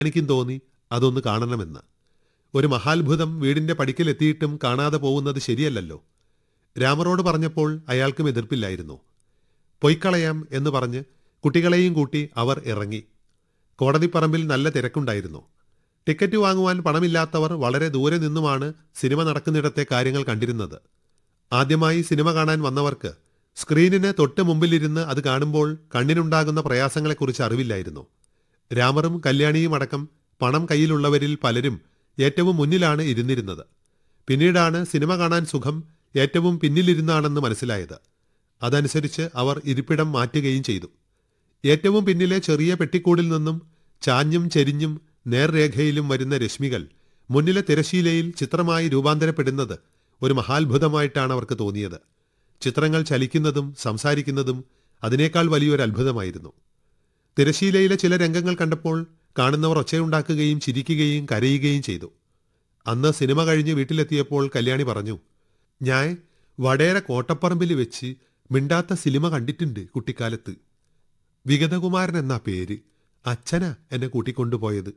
എനിക്കും തോന്നി അതൊന്ന് കാണണമെന്ന് ഒരു മഹാത്ഭുതം വീടിന്റെ പടിക്കലെത്തിയിട്ടും കാണാതെ പോകുന്നത് ശരിയല്ലല്ലോ രാമറോട് പറഞ്ഞപ്പോൾ അയാൾക്കും എതിർപ്പില്ലായിരുന്നു പൊയ്ക്കളയാം എന്ന് പറഞ്ഞ് കുട്ടികളെയും കൂട്ടി അവർ ഇറങ്ങി കോടതിപ്പറമ്പിൽ നല്ല തിരക്കുണ്ടായിരുന്നു ടിക്കറ്റ് വാങ്ങുവാൻ പണമില്ലാത്തവർ വളരെ ദൂരെ നിന്നുമാണ് സിനിമ നടക്കുന്നിടത്തെ കാര്യങ്ങൾ കണ്ടിരുന്നത് ആദ്യമായി സിനിമ കാണാൻ വന്നവർക്ക് സ്ക്രീനിന് തൊട്ട് മുമ്പിലിരുന്ന് അത് കാണുമ്പോൾ കണ്ണിനുണ്ടാകുന്ന പ്രയാസങ്ങളെക്കുറിച്ച് അറിവില്ലായിരുന്നു രാമറും കല്യാണിയും അടക്കം പണം കയ്യിലുള്ളവരിൽ പലരും ഏറ്റവും മുന്നിലാണ് ഇരുന്നിരുന്നത് പിന്നീടാണ് സിനിമ കാണാൻ സുഖം ഏറ്റവും പിന്നിലിരുന്നാണെന്ന് മനസ്സിലായത് അതനുസരിച്ച് അവർ ഇരിപ്പിടം മാറ്റുകയും ചെയ്തു ഏറ്റവും പിന്നിലെ ചെറിയ പെട്ടിക്കൂടിൽ നിന്നും ചാഞ്ഞും ചെരിഞ്ഞും നേർരേഖയിലും വരുന്ന രശ്മികൾ മുന്നിലെ തിരശീലയിൽ ചിത്രമായി രൂപാന്തരപ്പെടുന്നത് ഒരു മഹാത്ഭുതമായിട്ടാണ് അവർക്ക് തോന്നിയത് ചിത്രങ്ങൾ ചലിക്കുന്നതും സംസാരിക്കുന്നതും അതിനേക്കാൾ വലിയൊരു അത്ഭുതമായിരുന്നു തിരശീലയിലെ ചില രംഗങ്ങൾ കണ്ടപ്പോൾ കാണുന്നവർ ഒച്ചയുണ്ടാക്കുകയും ചിരിക്കുകയും കരയുകയും ചെയ്തു അന്ന് സിനിമ കഴിഞ്ഞ് വീട്ടിലെത്തിയപ്പോൾ കല്യാണി പറഞ്ഞു ഞാൻ വടേര കോട്ടപ്പറമ്പിൽ വെച്ച് മിണ്ടാത്ത സിനിമ കണ്ടിട്ടുണ്ട് കുട്ടിക്കാലത്ത് വിഗതകുമാരൻ എന്നാ പേര് അച്ഛനാ എന്നെ കൂട്ടിക്കൊണ്ടുപോയത്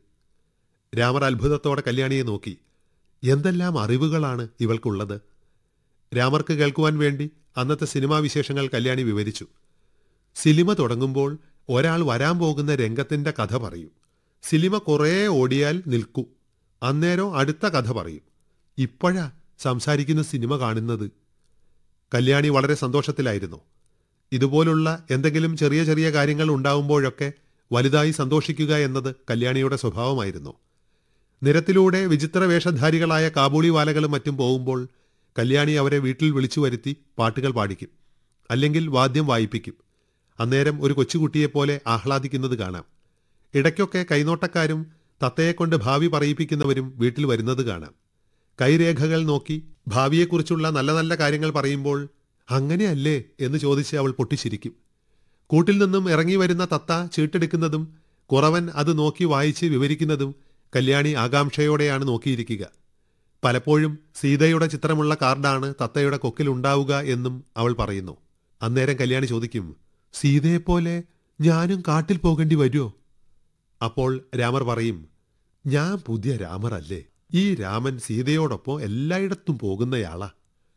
രാമർ അത്ഭുതത്തോടെ കല്യാണിയെ നോക്കി എന്തെല്ലാം അറിവുകളാണ് ഇവൾക്കുള്ളത് രാമർക്ക് കേൾക്കുവാൻ വേണ്ടി അന്നത്തെ സിനിമാ വിശേഷങ്ങൾ കല്യാണി വിവരിച്ചു സിനിമ തുടങ്ങുമ്പോൾ ഒരാൾ വരാൻ പോകുന്ന രംഗത്തിന്റെ കഥ പറയും സിനിമ കുറേ ഓടിയാൽ നിൽക്കൂ അന്നേരം അടുത്ത കഥ പറയും ഇപ്പോഴാ സംസാരിക്കുന്ന സിനിമ കാണുന്നത് കല്യാണി വളരെ സന്തോഷത്തിലായിരുന്നു ഇതുപോലുള്ള എന്തെങ്കിലും ചെറിയ ചെറിയ കാര്യങ്ങൾ ഉണ്ടാവുമ്പോഴൊക്കെ വലുതായി സന്തോഷിക്കുക എന്നത് കല്യാണിയുടെ സ്വഭാവമായിരുന്നു നിരത്തിലൂടെ വിചിത്ര വേഷധാരികളായ കാബൂളി വാലകളും മറ്റും പോകുമ്പോൾ കല്യാണി അവരെ വീട്ടിൽ വിളിച്ചു വരുത്തി പാട്ടുകൾ പാടിക്കും അല്ലെങ്കിൽ വാദ്യം വായിപ്പിക്കും അന്നേരം ഒരു കൊച്ചുകുട്ടിയെപ്പോലെ ആഹ്ലാദിക്കുന്നത് കാണാം ഇടയ്ക്കൊക്കെ കൈനോട്ടക്കാരും തത്തയെക്കൊണ്ട് ഭാവി പറയിപ്പിക്കുന്നവരും വീട്ടിൽ വരുന്നത് കാണാം കൈരേഖകൾ നോക്കി ഭാവിയെക്കുറിച്ചുള്ള നല്ല നല്ല കാര്യങ്ങൾ പറയുമ്പോൾ അങ്ങനെയല്ലേ എന്ന് ചോദിച്ച് അവൾ പൊട്ടിച്ചിരിക്കും കൂട്ടിൽ നിന്നും ഇറങ്ങി വരുന്ന തത്ത ചീട്ടെടുക്കുന്നതും കുറവൻ അത് നോക്കി വായിച്ച് വിവരിക്കുന്നതും കല്യാണി ആകാംക്ഷയോടെയാണ് നോക്കിയിരിക്കുക പലപ്പോഴും സീതയുടെ ചിത്രമുള്ള കാർഡാണ് തത്തയുടെ കൊക്കിലുണ്ടാവുക എന്നും അവൾ പറയുന്നു അന്നേരം കല്യാണി ചോദിക്കും സീതയെപ്പോലെ ഞാനും കാട്ടിൽ പോകേണ്ടി വരുമോ അപ്പോൾ രാമർ പറയും ഞാൻ പുതിയ രാമറല്ലേ ഈ രാമൻ സീതയോടൊപ്പം എല്ലായിടത്തും പോകുന്നയാളാ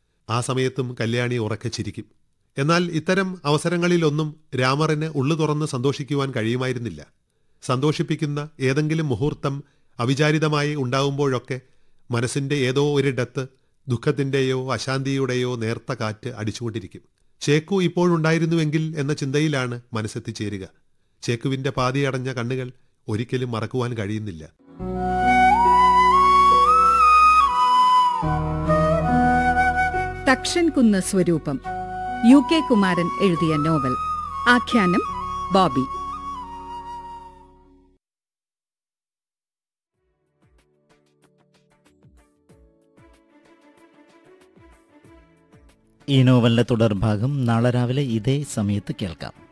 ആ സമയത്തും കല്യാണി ഉറക്കെ ചിരിക്കും എന്നാൽ ഇത്തരം അവസരങ്ങളിലൊന്നും രാമറിന് ഉള്ളു തുറന്ന് സന്തോഷിക്കുവാൻ കഴിയുമായിരുന്നില്ല സന്തോഷിപ്പിക്കുന്ന ഏതെങ്കിലും മുഹൂർത്തം അവിചാരിതമായി ഉണ്ടാവുമ്പോഴൊക്കെ മനസ്സിന്റെ ഏതോ ഒരിടത്ത് ദുഃഖത്തിന്റെയോ അശാന്തിയുടെയോ നേർത്ത കാറ്റ് അടിച്ചുകൊണ്ടിരിക്കും ചേക്കു ഇപ്പോഴുണ്ടായിരുന്നുവെങ്കിൽ എന്ന ചിന്തയിലാണ് മനസ്സെത്തിച്ചേരുക ചേക്കുവിന്റെ പാതിയടഞ്ഞ കണ്ണുകൾ ഒരിക്കലും മറക്കുവാൻ കഴിയുന്നില്ല തക്ഷൻകുന്ന് സ്വരൂപം യു കെ കുമാരൻ എഴുതിയ നോവൽ ആഖ്യാനം ബോബി ഈ നോവലിന്റെ തുടർഭാഗം നാളെ രാവിലെ ഇതേ സമയത്ത് കേൾക്കാം